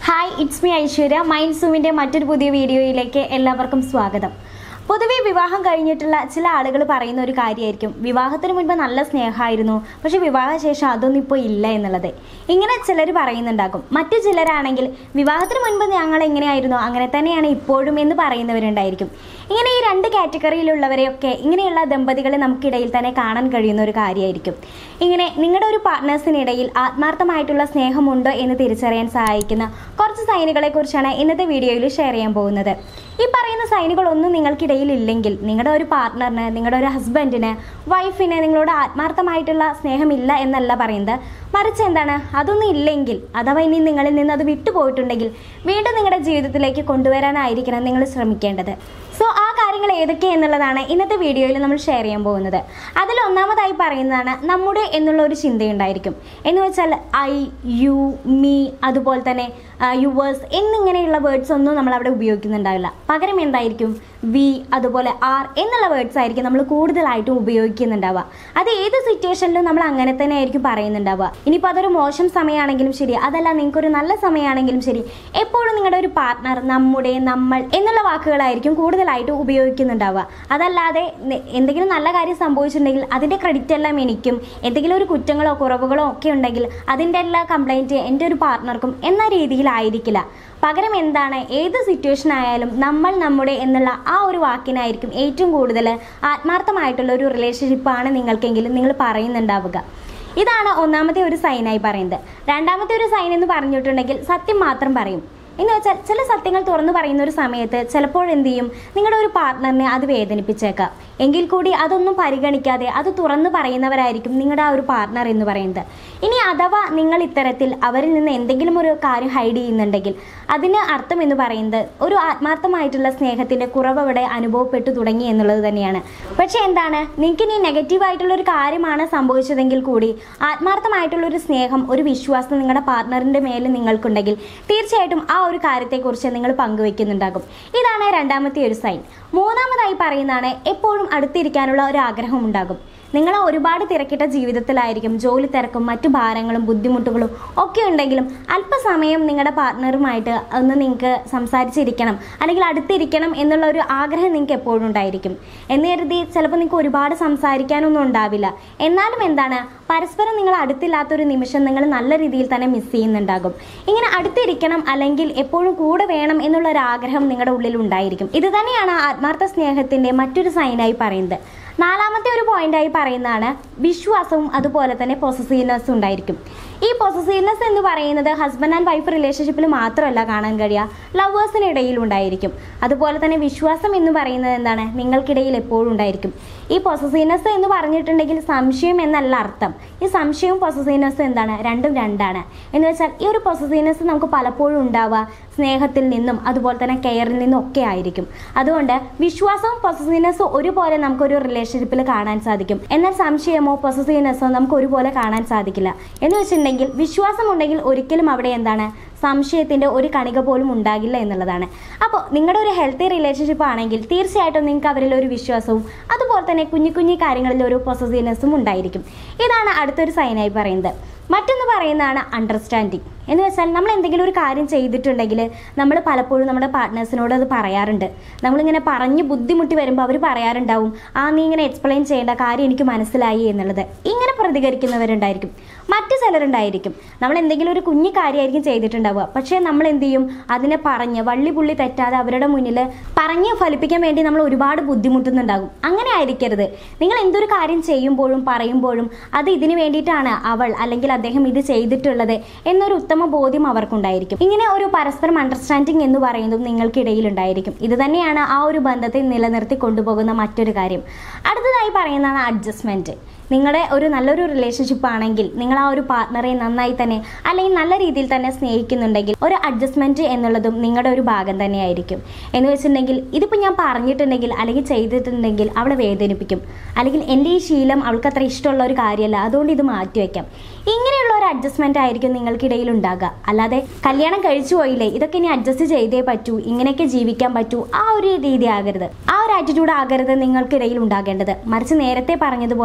hi it's me Aishwarya mind സൂമിൻ്റെ മറ്റൊരു പുതിയ വീഡിയോയിലേക്ക് എല്ലാവർക്കും സ്വാഗതം പൊതുവെ വിവാഹം കഴിഞ്ഞിട്ടുള്ള ചില ആളുകൾ പറയുന്ന ഒരു കാര്യമായിരിക്കും വിവാഹത്തിന് മുൻപ് നല്ല സ്നേഹമായിരുന്നു പക്ഷെ വിവാഹശേഷം അതൊന്നും ഇപ്പോൾ ഇല്ല എന്നുള്ളത് ഇങ്ങനെ ചിലർ പറയുന്നുണ്ടാകും മറ്റു ചിലരാണെങ്കിൽ വിവാഹത്തിന് മുൻപ് ഞങ്ങൾ എങ്ങനെയായിരുന്നു അങ്ങനെ തന്നെയാണ് ഇപ്പോഴും എന്ന് പറയുന്നവരുണ്ടായിരിക്കും ഇങ്ങനെ ഈ രണ്ട് കാറ്റഗറിയിലുള്ളവരെയൊക്കെ ഇങ്ങനെയുള്ള ദമ്പതികളെ നമുക്കിടയിൽ തന്നെ കാണാൻ കഴിയുന്ന ഒരു കാര്യമായിരിക്കും ഇങ്ങനെ നിങ്ങളുടെ ഒരു പാർട്ട്നേഴ്സിനിടയിൽ ആത്മാർത്ഥമായിട്ടുള്ള സ്നേഹമുണ്ടോ എന്ന് തിരിച്ചറിയാൻ സഹായിക്കുന്ന കുറച്ച് സൈനുകളെ കുറിച്ചാണ് ഇന്നത്തെ വീഡിയോയിൽ ഷെയർ ചെയ്യാൻ പോകുന്നത് ഈ പറയുന്ന സൈനുകളൊന്നും നിങ്ങൾക്കിടയിൽ ഇല്ലെങ്കിൽ നിങ്ങളുടെ ഒരു പാർട്ട്ണറിന് നിങ്ങളുടെ ഒരു ഹസ്ബൻഡിന് വൈഫിന് നിങ്ങളോട് ആത്മാർത്ഥമായിട്ടുള്ള സ്നേഹമില്ല എന്നല്ല പറയുന്നത് മറിച്ച് എന്താണ് അതൊന്നും ഇല്ലെങ്കിൽ അഥവാ ഇനി നിങ്ങളിൽ നിന്ന് അത് വിട്ടുപോയിട്ടുണ്ടെങ്കിൽ വീണ്ടും നിങ്ങളുടെ ജീവിതത്തിലേക്ക് കൊണ്ടുവരാനായിരിക്കണം നിങ്ങൾ ശ്രമിക്കേണ്ടത് സോ ആ കാര്യങ്ങൾ ഏതൊക്കെ എന്നുള്ളതാണ് ഇന്നത്തെ വീഡിയോയിൽ നമ്മൾ ഷെയർ ചെയ്യാൻ പോകുന്നത് അതിൽ ഒന്നാമതായി പറയുന്നതാണ് നമ്മുടെ എന്നുള്ള ഒരു ചിന്തയുണ്ടായിരിക്കും എന്ന് വെച്ചാൽ ഐ യു മീ അതുപോലെ തന്നെ യുവേഴ്സ് എന്നിങ്ങനെയുള്ള വേർഡ്സ് ഒന്നും നമ്മൾ അവിടെ ഉപയോഗിക്കുന്നുണ്ടാവില്ല പകരം എന്തായിരിക്കും വി അതുപോലെ ആർ എന്നുള്ള വേർഡ്സ് ആയിരിക്കും നമ്മൾ കൂടുതലായിട്ടും ഉപയോഗിക്കുന്നുണ്ടാവുക അത് ഏത് സിറ്റുവേഷനിലും നമ്മൾ അങ്ങനെ തന്നെ ആയിരിക്കും പറയുന്നുണ്ടാവുക ഇനിയിപ്പോൾ അതൊരു മോശം സമയമാണെങ്കിലും ശരി അതല്ല നിങ്ങൾക്കൊരു നല്ല സമയമാണെങ്കിലും ശരി എപ്പോഴും നിങ്ങളുടെ ഒരു പാർട്ട്ണർ നമ്മുടെ നമ്മൾ എന്നുള്ള വാക്കുകളായിരിക്കും കൂടുതലായിട്ട് ഉപയോഗിക്കുന്നുണ്ടാവുക അതല്ലാതെ നെ- എന്തെങ്കിലും നല്ല കാര്യം സംഭവിച്ചിട്ടുണ്ടെങ്കിൽ അതിൻ്റെ ക്രെഡിറ്റ് എല്ലാം എനിക്കും എന്തെങ്കിലും ഒരു കുറ്റങ്ങളോ കുറവുകളോ ഒക്കെ ഉണ്ടെങ്കിൽ അതിൻ്റെ എല്ലാ കംപ്ലൈൻറ്റ് എൻ്റെ ഒരു പാർട്ട്ണർക്കും എന്ന രീതിയിലായിരിക്കില്ല പകരം എന്താണ് ഏത് സിറ്റുവേഷൻ ആയാലും നമ്മൾ നമ്മുടെ എന്നുള്ള ആ ഒരു വാക്കിനായിരിക്കും ഏറ്റവും കൂടുതൽ ആത്മാർത്ഥമായിട്ടുള്ള ഒരു റിലേഷൻഷിപ്പാണ് നിങ്ങൾക്കെങ്കിലും നിങ്ങൾ പറയുന്നുണ്ടാവുക ഇതാണ് ഒന്നാമത്തെ ഒരു സൈനായി പറയുന്നത് രണ്ടാമത്തെ ഒരു സൈൻ എന്ന് പറഞ്ഞിട്ടുണ്ടെങ്കിൽ സത്യം മാത്രം പറയും എന്ന് വെച്ചാൽ ചില സത്യങ്ങൾ തുറന്നു പറയുന്ന ഒരു സമയത്ത് ചിലപ്പോൾ എന്ത് ചെയ്യും നിങ്ങളുടെ ഒരു പാർട്ട്ണറിനെ അത് വേദനിപ്പിച്ചേക്കാം എങ്കിൽ കൂടി അതൊന്നും പരിഗണിക്കാതെ അത് തുറന്നു പറയുന്നവരായിരിക്കും നിങ്ങളുടെ ആ ഒരു പാർട്ട്ണർ എന്ന് പറയുന്നത് ഇനി അഥവാ നിങ്ങൾ ഇത്തരത്തിൽ അവരിൽ നിന്ന് എന്തെങ്കിലും ഒരു കാര്യം ഹൈഡ് ചെയ്യുന്നുണ്ടെങ്കിൽ അതിന് അർത്ഥം എന്ന് പറയുന്നത് ഒരു ആത്മാർത്ഥമായിട്ടുള്ള സ്നേഹത്തിന്റെ കുറവ് അവിടെ അനുഭവപ്പെട്ടു തുടങ്ങി എന്നുള്ളത് തന്നെയാണ് പക്ഷെ എന്താണ് നിങ്ങൾക്ക് ഇനി നെഗറ്റീവായിട്ടുള്ള ഒരു കാര്യമാണ് സംഭവിച്ചതെങ്കിൽ കൂടി ആത്മാർത്ഥമായിട്ടുള്ള ഒരു സ്നേഹം ഒരു വിശ്വാസം നിങ്ങളുടെ പാർട്ട്ണറിന്റെ മേലെ നിങ്ങൾക്കുണ്ടെങ്കിൽ തീർച്ചയായിട്ടും ആ ഒരു കാര്യത്തെക്കുറിച്ച് നിങ്ങൾ പങ്കുവെക്കുന്നുണ്ടാകും ഇതാണ് രണ്ടാമത്തെ ഒരു സൈൻ മൂന്നാമതായി പറയുന്നതാണ് എപ്പോഴും അടുത്തിരിക്കാനുള്ള ഒരു ആഗ്രഹം ഉണ്ടാകും നിങ്ങൾ ഒരുപാട് തിരക്കിട്ട ജീവിതത്തിലായിരിക്കും ജോലി തിരക്കും മറ്റു ഭാരങ്ങളും ബുദ്ധിമുട്ടുകളും ഒക്കെ ഉണ്ടെങ്കിലും അല്പസമയം നിങ്ങളുടെ പാർട്ട്ണറുമായിട്ട് ഒന്ന് നിങ്ങൾക്ക് സംസാരിച്ചിരിക്കണം അല്ലെങ്കിൽ അടുത്തിരിക്കണം എന്നുള്ള ഒരു ആഗ്രഹം നിങ്ങൾക്ക് എപ്പോഴും ഉണ്ടായിരിക്കും എന്ന് കരുതി ചിലപ്പോൾ നിങ്ങൾക്ക് ഒരുപാട് സംസാരിക്കാനൊന്നും ഉണ്ടാവില്ല എന്നാലും എന്താണ് പരസ്പരം നിങ്ങൾ അടുത്തില്ലാത്തൊരു നിമിഷം നിങ്ങൾ നല്ല രീതിയിൽ തന്നെ മിസ് ചെയ്യുന്നുണ്ടാകും ഇങ്ങനെ അടുത്തിരിക്കണം അല്ലെങ്കിൽ എപ്പോഴും കൂടെ വേണം എന്നുള്ള ഒരു ആഗ്രഹം നിങ്ങളുടെ ഉള്ളിൽ ഉണ്ടായിരിക്കും ഇത് തന്നെയാണ് ആത്മാർത്ഥ സ്നേഹത്തിന്റെ മറ്റൊരു സൈനായി പറയുന്നത് നാലാമത്തെ ഒരു പോയിന്റായി പറയുന്നതാണ് വിശ്വാസവും അതുപോലെ തന്നെ പൊസസീവ്നെസ്സും ഉണ്ടായിരിക്കും ഈ പൊസസീവ്നെസ് എന്ന് പറയുന്നത് ഹസ്ബൻഡ് ആൻഡ് വൈഫ് റിലേഷൻഷിപ്പിൽ മാത്രമല്ല കാണാൻ കഴിയുക ലവേഴ്സിനിടയിൽ ഉണ്ടായിരിക്കും അതുപോലെ തന്നെ വിശ്വാസം എന്ന് പറയുന്നത് എന്താണ് നിങ്ങൾക്കിടയിൽ എപ്പോഴും ഉണ്ടായിരിക്കും ഈ പൊസസീവ്നെസ് എന്ന് പറഞ്ഞിട്ടുണ്ടെങ്കിൽ സംശയം എന്നല്ല അർത്ഥം ഈ സംശയവും പൊസസീവ്നെസ്സും എന്താണ് രണ്ടും രണ്ടാണ് എന്ന് വെച്ചാൽ ഈ ഒരു പൊസസീവ്നെസ് നമുക്ക് പലപ്പോഴും ഉണ്ടാവുക സ്നേഹത്തിൽ നിന്നും അതുപോലെ തന്നെ കെയറിൽ നിന്നും ഒക്കെ ആയിരിക്കും അതുകൊണ്ട് വിശ്വാസവും പൊസസീവ്നെസ്സും ഒരുപോലെ നമുക്കൊരു റിലേഷൻഷിപ്പിൽ കാണാൻ സാധിക്കും എന്നാൽ സംശയമോ പൊസസീവ്നെസ്സോ നമുക്ക് ഒരുപോലെ കാണാൻ സാധിക്കില്ല എന്ന് വെച്ചിട്ടുണ്ടെങ്കിൽ വിശ്വാസം ഉണ്ടെങ്കിൽ ഒരിക്കലും അവിടെ എന്താണ് സംശയത്തിന്റെ ഒരു കണിക പോലും ഉണ്ടാകില്ല എന്നുള്ളതാണ് അപ്പോൾ നിങ്ങളുടെ ഒരു ഹെൽത്തി റിലേഷൻഷിപ്പ് ആണെങ്കിൽ തീർച്ചയായിട്ടും നിങ്ങൾക്ക് അവരിൽ ഒരു വിശ്വാസവും അതുപോലെ തന്നെ കുഞ്ഞു കുഞ്ഞു കാര്യങ്ങളിൽ ഒരു പൊസസീവ്നെസ്സും ഉണ്ടായിരിക്കും ഇതാണ് അടുത്തൊരു സൈനായി പറയുന്നത് മറ്റൊന്ന് പറയുന്നതാണ് അണ്ടർസ്റ്റാൻഡിങ് എന്ന് വെച്ചാൽ നമ്മൾ എന്തെങ്കിലും ഒരു കാര്യം ചെയ്തിട്ടുണ്ടെങ്കിൽ നമ്മൾ പലപ്പോഴും നമ്മുടെ പാർട്ട്നേഴ്സിനോട് അത് പറയാറുണ്ട് നമ്മളിങ്ങനെ പറഞ്ഞ് ബുദ്ധിമുട്ടി വരുമ്പോൾ അവർ പറയാറുണ്ടാവും ആ നീ ഇങ്ങനെ എക്സ്പ്ലെയിൻ ചെയ്യേണ്ട കാര്യം എനിക്ക് മനസ്സിലായി എന്നുള്ളത് ഇങ്ങനെ പ്രതികരിക്കുന്നവരുണ്ടായിരിക്കും മറ്റു ചിലരുണ്ടായിരിക്കും നമ്മൾ എന്തെങ്കിലും ഒരു കുഞ്ഞു കാര്യമായിരിക്കും ചെയ്തിട്ടുണ്ടാവുക പക്ഷേ നമ്മൾ എന്ത് ചെയ്യും അതിനെ പറഞ്ഞ് വള്ളി പുള്ളി തെറ്റാതെ അവരുടെ മുന്നിൽ പറഞ്ഞ് ഫലിപ്പിക്കാൻ വേണ്ടി നമ്മൾ ഒരുപാട് ബുദ്ധിമുട്ടുന്നുണ്ടാകും അങ്ങനെ ആയിരിക്കരുത് നിങ്ങൾ എന്തൊരു കാര്യം ചെയ്യുമ്പോഴും പറയുമ്പോഴും അത് ഇതിന് വേണ്ടിയിട്ടാണ് അവൾ അല്ലെങ്കിൽ അദ്ദേഹം ഇത് ചെയ്തിട്ടുള്ളത് എന്നൊരു ഉത്തമ ബോധ്യം അവർക്കുണ്ടായിരിക്കും ഇങ്ങനെ ഒരു പരസ്പരം അണ്ടർസ്റ്റാൻഡിങ് എന്ന് പറയുന്നതും നിങ്ങൾക്കിടയിൽ ഉണ്ടായിരിക്കും ഇത് തന്നെയാണ് ആ ഒരു ബന്ധത്തെ നിലനിർത്തി കൊണ്ടുപോകുന്ന മറ്റൊരു കാര്യം അടുത്തതായി പറയുന്നതാണ് അഡ്ജസ്റ്റ്മെന്റ് നിങ്ങളുടെ ഒരു നല്ലൊരു റിലേഷൻഷിപ്പ് ആണെങ്കിൽ നിങ്ങൾ ആ ഒരു പാർട്ട്ണറെ നന്നായി തന്നെ അല്ലെങ്കിൽ നല്ല രീതിയിൽ തന്നെ സ്നേഹിക്കുന്നുണ്ടെങ്കിൽ ഒരു അഡ്ജസ്റ്റ്മെന്റ് എന്നുള്ളതും നിങ്ങളുടെ ഒരു ഭാഗം തന്നെയായിരിക്കും എന്ന് വെച്ചിട്ടുണ്ടെങ്കിൽ ഇതിപ്പോൾ ഞാൻ പറഞ്ഞിട്ടുണ്ടെങ്കിൽ അല്ലെങ്കിൽ ചെയ്തിട്ടുണ്ടെങ്കിൽ അവളെ വേദനിപ്പിക്കും അല്ലെങ്കിൽ എൻ്റെ ഈ ശീലം അവൾക്ക് അത്ര ഇഷ്ടമുള്ള ഒരു കാര്യമല്ല അതുകൊണ്ട് ഇത് മാറ്റിവെക്കാം ഇങ്ങനെയുള്ള ഒരു അഡ്ജസ്റ്റ്മെന്റ് ആയിരിക്കും നിങ്ങൾക്കിടയിൽ ഉണ്ടാകുക അല്ലാതെ കല്യാണം കഴിച്ചു പോയില്ലേ ഇതൊക്കെ ഇനി അഡ്ജസ്റ്റ് ചെയ്തേ പറ്റൂ ഇങ്ങനെയൊക്കെ ജീവിക്കാൻ പറ്റൂ ആ ഒരു രീതി ആകരുത് ആ ഒരു ആറ്റിറ്റ്യൂഡ് ആകരുത് നിങ്ങൾക്കിടയിൽ ഉണ്ടാകേണ്ടത് മറിച്ച് നേരത്തെ പറഞ്ഞതുപോലെ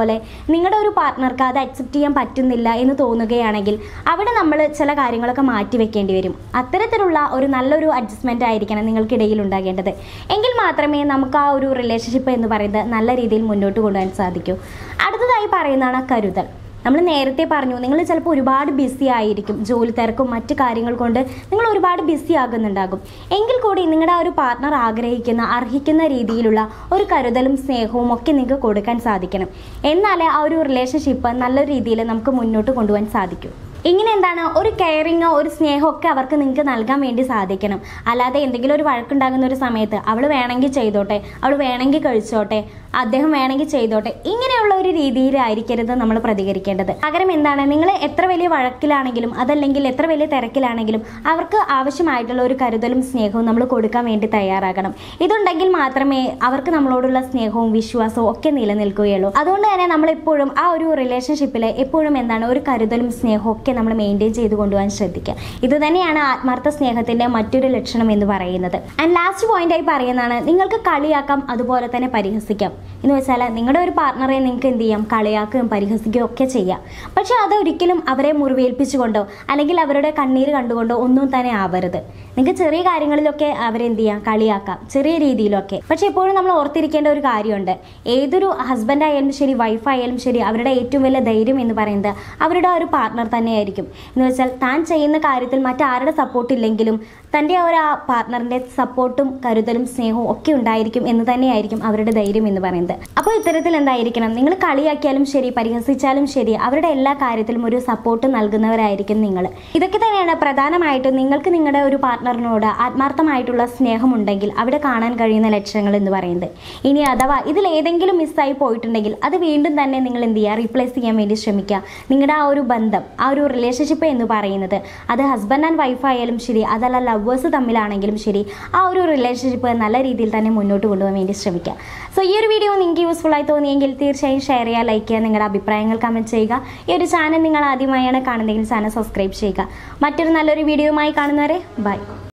നിങ്ങളുടെ ഒരു പാർട്ട്ണർക്ക് അത് അക്സെപ്റ്റ് ചെയ്യാൻ പറ്റുന്നില്ല എന്ന് തോന്നുകയാണെങ്കിൽ അവിടെ നമ്മൾ ചില കാര്യങ്ങളൊക്കെ മാറ്റി വെക്കേണ്ടി വരും അത്തരത്തിലുള്ള ഒരു നല്ലൊരു അഡ്ജസ്റ്റ്മെൻ്റ് ആയിരിക്കണം നിങ്ങൾക്കിടയിൽ ഉണ്ടാകേണ്ടത് എങ്കിൽ മാത്രമേ നമുക്ക് ആ ഒരു റിലേഷൻഷിപ്പ് എന്ന് പറയുന്നത് നല്ല രീതിയിൽ മുന്നോട്ട് കൊണ്ടുപോകാൻ സാധിക്കൂ അടുത്തതായി പറയുന്നതാണ് കരുതൽ നമ്മൾ നേരത്തെ പറഞ്ഞു നിങ്ങൾ ചിലപ്പോൾ ഒരുപാട് ബിസി ആയിരിക്കും ജോലി തിരക്കും മറ്റു കാര്യങ്ങൾ കൊണ്ട് നിങ്ങൾ ഒരുപാട് ബിസി ആകുന്നുണ്ടാകും എങ്കിൽ കൂടി നിങ്ങളുടെ ആ ഒരു പാർട്ട്ണർ ആഗ്രഹിക്കുന്ന അർഹിക്കുന്ന രീതിയിലുള്ള ഒരു കരുതലും സ്നേഹവും ഒക്കെ നിങ്ങൾക്ക് കൊടുക്കാൻ സാധിക്കണം എന്നാലേ ആ ഒരു റിലേഷൻഷിപ്പ് നല്ല രീതിയിൽ നമുക്ക് മുന്നോട്ട് കൊണ്ടുപോകാൻ സാധിക്കൂ ഇങ്ങനെ എന്താണ് ഒരു കെയറിങ്ങോ ഒരു സ്നേഹമോ ഒക്കെ അവർക്ക് നിങ്ങൾക്ക് നൽകാൻ വേണ്ടി സാധിക്കണം അല്ലാതെ എന്തെങ്കിലും ഒരു വഴക്കുണ്ടാകുന്ന ഒരു സമയത്ത് അവൾ വേണമെങ്കിൽ ചെയ്തോട്ടെ അവൾ വേണമെങ്കിൽ കഴിച്ചോട്ടെ അദ്ദേഹം വേണമെങ്കിൽ ചെയ്തോട്ടെ ഇങ്ങനെയുള്ള ഒരു രീതിയിലായിരിക്കരുത് നമ്മൾ പ്രതികരിക്കേണ്ടത് പകരം എന്താണ് നിങ്ങൾ എത്ര വലിയ വഴക്കിലാണെങ്കിലും അതല്ലെങ്കിൽ എത്ര വലിയ തിരക്കിലാണെങ്കിലും അവർക്ക് ആവശ്യമായിട്ടുള്ള ഒരു കരുതലും സ്നേഹവും നമ്മൾ കൊടുക്കാൻ വേണ്ടി തയ്യാറാകണം ഇതുണ്ടെങ്കിൽ മാത്രമേ അവർക്ക് നമ്മളോടുള്ള സ്നേഹവും വിശ്വാസവും ഒക്കെ നിലനിൽക്കുകയുള്ളൂ അതുകൊണ്ട് തന്നെ നമ്മൾ എപ്പോഴും ആ ഒരു റിലേഷൻഷിപ്പിൽ എപ്പോഴും എന്താണ് ഒരു കരുതലും സ്നേഹവും ഒക്കെ നമ്മൾ മെയിൻറ്റെയിൻ ചെയ്ത് കൊണ്ടുപോകാൻ ശ്രദ്ധിക്കുക ഇത് തന്നെയാണ് ആത്മാർത്ഥ സ്നേഹത്തിന്റെ മറ്റൊരു ലക്ഷണം എന്ന് പറയുന്നത് ആൻഡ് ലാസ്റ്റ് പോയിന്റായി പറയുന്നതാണ് നിങ്ങൾക്ക് കളിയാക്കാം അതുപോലെ തന്നെ പരിഹസിക്കാം എന്ന് വെച്ചാൽ നിങ്ങളുടെ ഒരു പാർട്ട്ണറെ നിങ്ങൾക്ക് എന്ത് ചെയ്യാം കളിയാക്കുകയും പരിഹസിക്കുകയും ഒക്കെ ചെയ്യാം പക്ഷെ അതൊരിക്കലും അവരെ മുറിവേൽപ്പിച്ചുകൊണ്ടോ അല്ലെങ്കിൽ അവരുടെ കണ്ണീര് കണ്ടുകൊണ്ടോ ഒന്നും തന്നെ ആവരുത് നിങ്ങൾക്ക് ചെറിയ കാര്യങ്ങളിലൊക്കെ അവരെ എന്ത് ചെയ്യാം കളിയാക്കാം ചെറിയ രീതിയിലൊക്കെ പക്ഷെ എപ്പോഴും നമ്മൾ ഓർത്തിരിക്കേണ്ട ഒരു കാര്യമുണ്ട് ഏതൊരു ഹസ്ബൻഡ് ആയാലും ശരി വൈഫ് ആയാലും ശരി അവരുടെ ഏറ്റവും വലിയ ധൈര്യം എന്ന് പറയുന്നത് അവരുടെ ആ ഒരു പാർട്ട്ണർ തന്നെയായിരിക്കും എന്ന് വെച്ചാൽ താൻ ചെയ്യുന്ന കാര്യത്തിൽ മറ്റാരുടെ സപ്പോർട്ട് ഇല്ലെങ്കിലും തൻ്റെ ആ ഒരു ആ പാർട്ട്ണറിൻ്റെ സപ്പോർട്ടും കരുതലും സ്നേഹവും ഒക്കെ ഉണ്ടായിരിക്കും എന്ന് തന്നെയായിരിക്കും അവരുടെ ധൈര്യം എന്ന് പറയുന്നത് അപ്പോൾ ഇത്തരത്തിൽ എന്തായിരിക്കണം നിങ്ങൾ കളിയാക്കിയാലും ശരി പരിഹസിച്ചാലും ശരി അവരുടെ എല്ലാ കാര്യത്തിലും ഒരു സപ്പോർട്ട് നൽകുന്നവരായിരിക്കും നിങ്ങൾ ഇതൊക്കെ തന്നെയാണ് പ്രധാനമായിട്ടും നിങ്ങൾക്ക് നിങ്ങളുടെ ഒരു പാർട്ട്ണറിനോട് ആത്മാർത്ഥമായിട്ടുള്ള സ്നേഹമുണ്ടെങ്കിൽ അവിടെ കാണാൻ കഴിയുന്ന ലക്ഷണങ്ങൾ എന്ന് പറയുന്നത് ഇനി അഥവാ ഇതിൽ ഏതെങ്കിലും മിസ്സായി പോയിട്ടുണ്ടെങ്കിൽ അത് വീണ്ടും തന്നെ നിങ്ങൾ എന്ത് ചെയ്യുക റീപ്ലേസ് ചെയ്യാൻ വേണ്ടി ശ്രമിക്കുക നിങ്ങളുടെ ആ ഒരു ബന്ധം ആ ഒരു റിലേഷൻഷിപ്പ് എന്ന് പറയുന്നത് അത് ഹസ്ബൻഡ് ആൻഡ് വൈഫ് ആയാലും ശരി അതല്ല ലവേഴ്സ് തമ്മിലാണെങ്കിലും ശരി ആ ഒരു റിലേഷൻഷിപ്പ് നല്ല രീതിയിൽ തന്നെ മുന്നോട്ട് കൊണ്ടുപോകാൻ വേണ്ടി ശ്രമിക്കുക സോ ഈ ഒരു വീഡിയോ നിങ്ങൾക്ക് യൂസ്ഫുൾ ആയി തോന്നിയെങ്കിൽ തീർച്ചയായും ഷെയർ ചെയ്യുക ലൈക്ക് ചെയ്യുക നിങ്ങളുടെ അഭിപ്രായങ്ങൾ കമൻറ്റ് ചെയ്യുക ഈ ഒരു ചാനൽ നിങ്ങൾ ആദ്യമായാണ് കാണുന്നതെങ്കിൽ ചാനൽ സബ്സ്ക്രൈബ് ചെയ്യുക മറ്റൊരു നല്ലൊരു വീഡിയോയുമായി കാണുന്നവരെ ബൈ